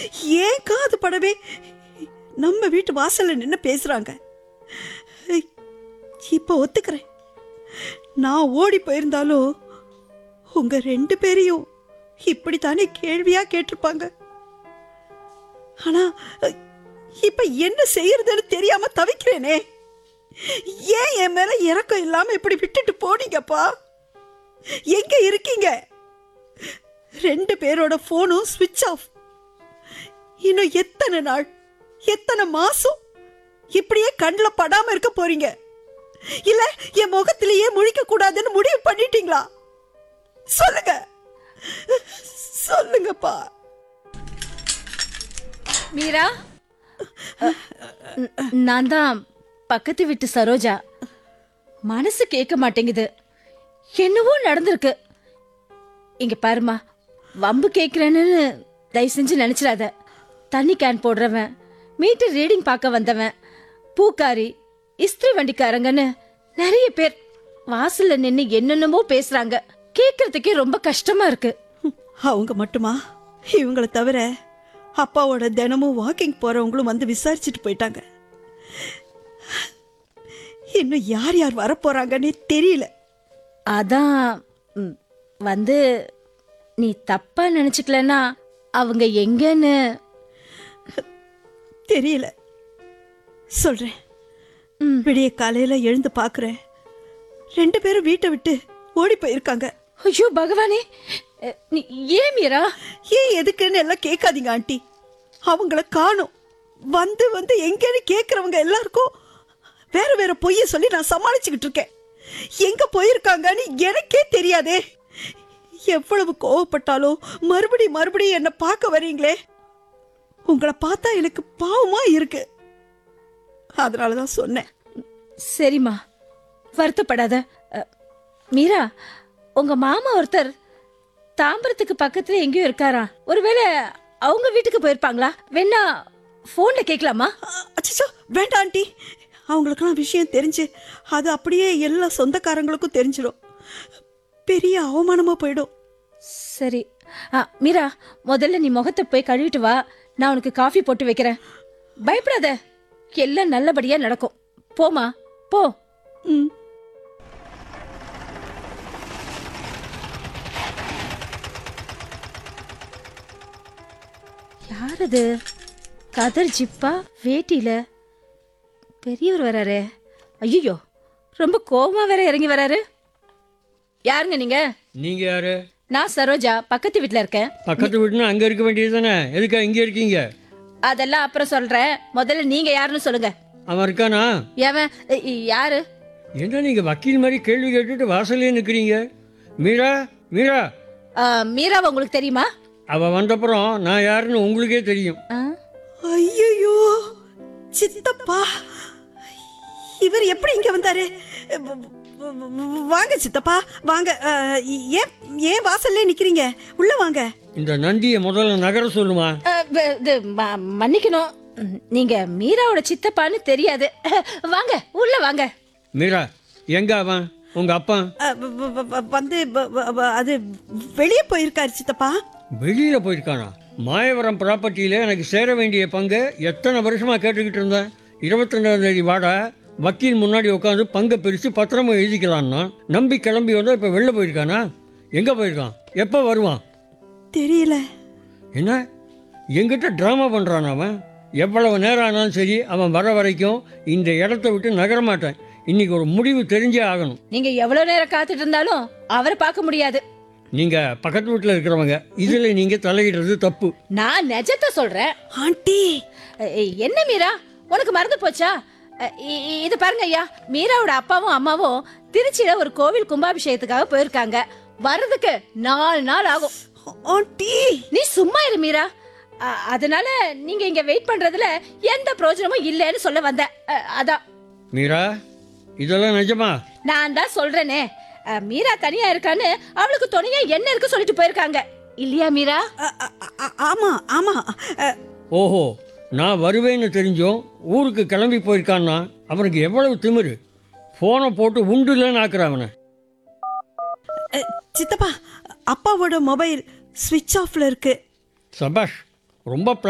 ஏன் காது படவே நம்ம வீட்டு வாசல்ல நின்று பேசுறாங்க இப்போ ஒத்துக்கிறேன் நான் ஓடி போயிருந்தாலும் உங்க ரெண்டு பேரையும் இப்படித்தானே கேள்வியா கேட்டிருப்பாங்க ஆனா இப்ப என்ன செய்யறதுன்னு தெரியாம தவிக்கிறேனே ஏன் என் மேல இறக்கம் இல்லாம இப்படி விட்டுட்டு போனீங்கப்பா எங்க இருக்கீங்க ரெண்டு பேரோட போனும் ஸ்விட்ச் ஆஃப் இன்னும் எத்தனை நாள் எத்தனை மாசம் இப்படியே கண்ணில் படாம இருக்க போறீங்க இல்ல என் முகத்திலேயே முழிக்க கூடாதுன்னு முடிவு பண்ணிட்டீங்களா சொல்லுங்க சொல்லுங்கப்பா மீரா ந- நான் தான் பக்கத்து வீட்டு சரோஜா மனசு கேட்க மாட்டேங்குது என்னவோ நடந்திருக்கு இங்க பாருமா வம்பு கேட்கிறேன்னு தயவு செஞ்சு நினைச்சிடாத தண்ணி கேன் போடுறவன் மீட்டர் ரீடிங் பார்க்க வந்தவன் பூக்காரி இஸ்திரி வண்டிக்காரங்கன்னு நிறைய பேர் வாசல்ல நின்னு என்னென்னமோ பேசுறாங்க கேட்கறதுக்கே ரொம்ப கஷ்டமா இருக்கு அவங்க மட்டுமா இவங்கள தவிர அப்பாவோட தினமும் வாக்கிங் போறவங்களும் வந்து விசாரிச்சுட்டு போயிட்டாங்க இன்னும் யார் யார் வரப்போறாங்கன்னே தெரியல அதான் ம், வந்து நீ தப்பா நினைச்சுக்கலன்னா அவங்க எங்கன்னு தெரியல சொல்றேன் விடிய காலையில எழுந்து பார்க்கறேன் ரெண்டு பேரும் வீட்டை விட்டு ஓடி போயிருக்காங்க ஐயோ பகவானே அ, நீ ஏன் மீரா ஏன் எதுக்குன்னு எல்லாம் கேட்காதீங்க ஆண்டி அவங்கள காணும் வந்து வந்து எங்கேன்னு கேட்குறவங்க எல்லாருக்கும் வேற வேற பொய்ய சொல்லி நான் சமாளிச்சுக்கிட்டு இருக்கேன் எங்க போயிருக்காங்கன்னு எனக்கே தெரியாதே எவ்வளவு கோவப்பட்டாலும் மறுபடி மறுபடியும் என்ன பார்க்க வரீங்களே உங்களை பார்த்தா எனக்கு பாவமா இருக்கு அதனால தான் சொன்னேன் சரிம்மா வருத்தப்படாத அ, மீரா உங்க மாமா ஒருத்தர் தாம்பரத்துக்கு பக்கத்துல எங்கேயோ இருக்காரா ஒருவேளை அவங்க வீட்டுக்கு போயிருப்பாங்களா வேணா போன்ல கேட்கலாமா அச்சோ வேண்டாம் ஆண்டி அவங்களுக்கெல்லாம் விஷயம் தெரிஞ்சு அது அப்படியே எல்லா சொந்தக்காரங்களுக்கும் தெரிஞ்சிடும் பெரிய அவமானமா போயிடும் சரி ஆ, மீரா முதல்ல நீ முகத்தை போய் கழுவிட்டு வா நான் உனக்கு காஃபி போட்டு வைக்கிறேன் பயப்படாத எல்லாம் நல்லபடியா நடக்கும் போமா போ ம் யார் அது கதர் ஜிப்பா வேட்டியில பெரியவர் வராரு ஐயோ ரொம்ப கோவமா வேற இறங்கி வராரு யாருங்க நீங்க நீங்க யாரு நான் சரோஜா பக்கத்து வீட்ல இருக்கேன் பக்கத்து வீட்டுனா அங்க இருக்க வேண்டியது தானே எதுக்கா இங்க இருக்கீங்க அதெல்லாம் அப்புறம் சொல்றேன் முதல்ல நீங்க யாருன்னு சொல்லுங்க அவன் இருக்கானா ஏவன் இ- இ- யாரு என்ன நீங்க வக்கீல் மாதிரி கேள்வி கேட்டுட்டு வாசல்லே நிக்கிறீங்க மீரா மீரா ஆ, மீராவை உங்களுக்கு தெரியுமா அவ வந்தப்புறம் நான் யாருன்னு உங்களுக்கே தெரியும் ஆ? ஐயோ சித்தப்பா இவர் எப்படி இங்க வந்தாரு வ- வ- வ- வாங்க சித்தப்பா வாங்க அஹ், ஏன் ஏன் வாசல்ல நிக்கிறீங்க உள்ள வாங்க இந்த நந்தியை முதல்ல நகர சொல்லுமா ஆ, வ- இது ம- மன்னிக்கணும் ம், நீங்க மீராவோட சித்தப்பான்னு தெரியாது வாங்க உள்ள வாங்க மீரா எங்க அவன் உங்க அப்பா அஹ், வ- வ- வ- வந்து வ- வ- வ- அது வெளியே போயிருக்காரு சித்தப்பா வெளியில போயிருக்கானா மாயவரம் ப்ராப்பர்ட்டியில எனக்கு சேர வேண்டிய பங்கு எத்தனை வருஷமா கேட்டுக்கிட்டு இருந்தேன் இருபத்தஞ்சாம் தேதி வாடா வக்கீல் முன்னாடி உட்காந்து பங்கை பிரித்து பத்திரமா எழுதிக்கலான்னா நம்பி கிளம்பி வந்தா இப்போ வெளில போயிருக்கானா எங்கே போயிருக்கான் எப்போ வருவான் தெரியல என்ன எங்கிட்ட ட்ராமா பண்ணுறான் அவன் எவ்வளவு நேரம் ஆனாலும் சரி அவன் வர வரைக்கும் இந்த இடத்த விட்டு நகர மாட்டேன் இன்னைக்கு ஒரு முடிவு தெரிஞ்சே ஆகணும் நீங்க எவ்வளவு நேரம் காத்துட்டு இருந்தாலும் அவரை பார்க்க முடியாது நீங்கள் பக்கத்து வீட்டில் இருக்கிறவங்க இதில் நீங்கள் தலையிடுறது தப்பு நான் நிஜத்தை சொல்றேன் ஆண்டி அ, என்ன மீரா உனக்கு மறந்து போச்சா அ, இ- இ- இது பாருங்க ஐயா மீராவோட அப்பாவும் அம்மாவும் திருச்சியில ஒரு கோவில் கும்பாபிஷேகத்துக்காக போயிருக்காங்க வர்றதுக்கு நாலு நாள் ஆகும் ஆண்டி நீ சும்மா இரு மீரா அ, அதனால நீங்க இங்க வெயிட் பண்றதுல எந்த பிரயோஜனமும் இல்லைன்னு சொல்ல வந்தேன் அ, அதான் மீரா இதெல்லாம் நிஜமா நான் தான் சொல்றேனே அ, மீரா தனியா இருக்கான்னு அவளுக்கு துணையா என்ன இருக்கு சொல்லிட்டு போயிருக்காங்க இல்லையா மீரா அ- அ- அ- ஆமா ஆமா அஹ், ஓஹோ நான் வருவேன்னு தெரிஞ்சும் ஊருக்கு கிளம்பி போயிருக்கான்னா அவனுக்கு எவ்வளவு திமிரு ஃபோனை போட்டு உண்டு இல்லைன்னு ஆக்குறான் அவனை அஹ், சித்தப்பா அப்பாவோட மொபைல் ஸ்விட்ச் ஆஃப்ல இருக்கு சபாஷ் ரொம்ப